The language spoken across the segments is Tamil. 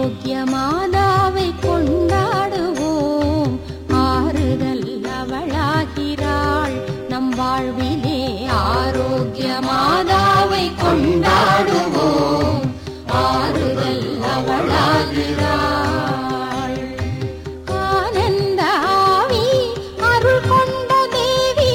ஆரோக்கிய மாதாவை கொண்டாடுவோம் ஆறுதல் அவளாகிறாள் நம் வாழ்விலே ஆரோக்கிய மாதாவை கொண்டாடுவோம் ஆறுதல் அவளாகிறாள் ஆனந்த ஆவி அருள் கொண்ட தேவி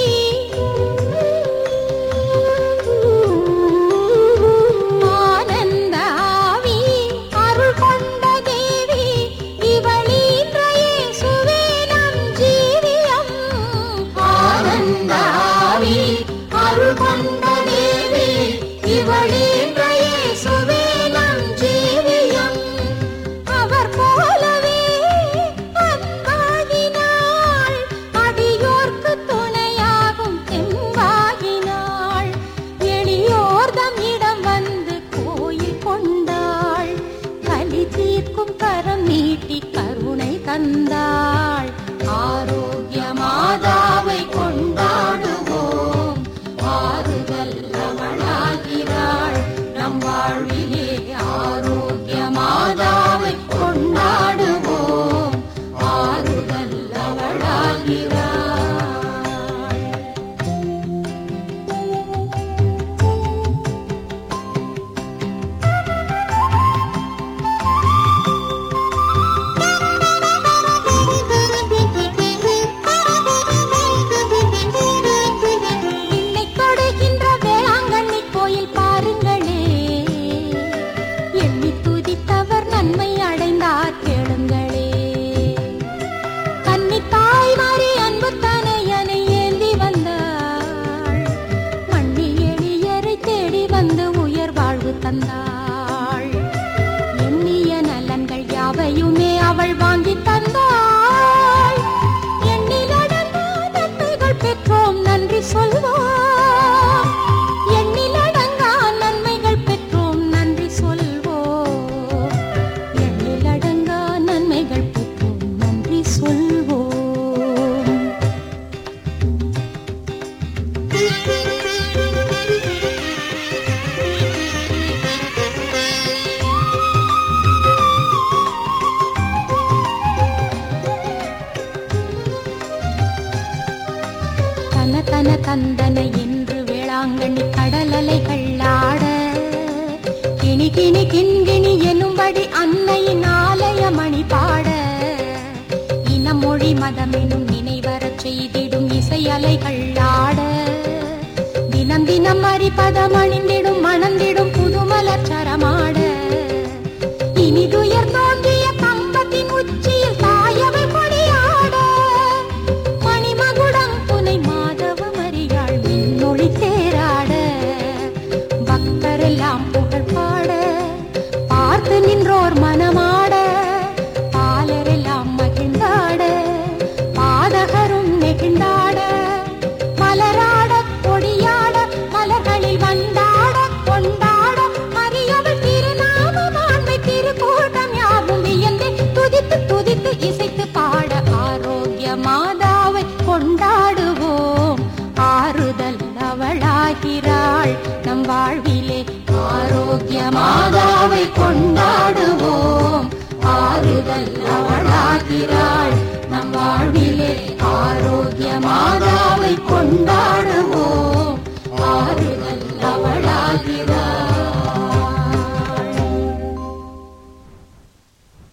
ஆனந்த ஆவி அருள் கொண்ட தேவி இவளீன்ற இயேசுவே நம் ஜீவியம் ஆனந்த ஆவி அருள் கொண்ட தேவி இவளீன்ற இயேசுவே நம் ஜீவியம் அவர் போலவே அன்பாகினாள் அடியோர்க்கு துணையாகும் தெம்பாகினாள் எளியோர்தம் இடம் வந்து கோயில் கொண்டாள் கலி தீர்க்கும் கரம் நீட்டி கருணை தந்தாள் ஆரோக்கிய மாதாவை கொண்டாடுவோம் ஆறுதல் அவளாகிறாள் நம் வாழ்விலே ஆரோக்கிய மாதாவை கொண்டாடுவோம் ஆறுதல் அவளாகிறாள் இன்னை தொடுகின்ற வேளாங்கண்ணி கோயில் பாருங்களே எண்ணி துதித்தவர் நன்மை அடைந்தார் கேளுங்களே கன்னி தாய்மாரி அன்பு தனையனை ஏந்தி வந்தாள் மண்ணில் எளியரை தேடி வந்து உயர் வாழ்வு தந்தாள் எண்ணிய நலன்கள் யாவையுமே அவள் வாங்கி தந்தாள் எண்ணிலடங்கா நன்மைகள் பெற்றோம் நன்றி சொல்வோம் எண்ணிலடங்கா நன்மைகள் பெற்றோம் நன்றி சொல்வோம் எண்ணிலடங்கா நன்மைகள் பெற்றோம் நன்றி சொல்வோம் தன தன தந்தன என்று வேளாங்கண்ணி கடலலைகள் ஆட கிணி கிணி கிண்கிணி எனும்படி அன்னையின் ஆலய மணி பாட இனம் மொழி மதம் எனும் நினைவரச் செய்திடும் இசை அலைகள் ஆட தினம் தினம் அறிபதம் அணிந்திடும் மணந்திடும் புதுமலர் சரமாட இனிதுயர் தோன்றிய கம்பத்தின் உச்சியில் தாயவை கொடியாட மணிமகுடம் புனை மாதவ மரியாள் மின்னொளி தேராட பக்தரெல்லாம் புகழ் பாட பார்த்து நின்றோர் மனமாட பாலரெல்லாம் மகிழ்ந்தாட பாதகரும் நெகிழ்ந்தாட மலராட கொடியாட மலர்களில் வந்தாட கொண்டாட மரியவள் திருநாமம் ஆண்மை திருக்கூட்டம் யாவும் வியந்து துதித்து துதித்து இசைத்து பாட ஆரோக்கிய மாதாவை கொண்டாடுவோம் ஆறுதல் அவளாகிறாள் நம் வாழ்விலே ஆரோக்கிய மாதாவை கொண்டாடுவோம் ஆறுதல் அவளாகிறாள் நம் வாழ்விலே ஆரோக்கிய மாதாவை கொண்டாடுவோம்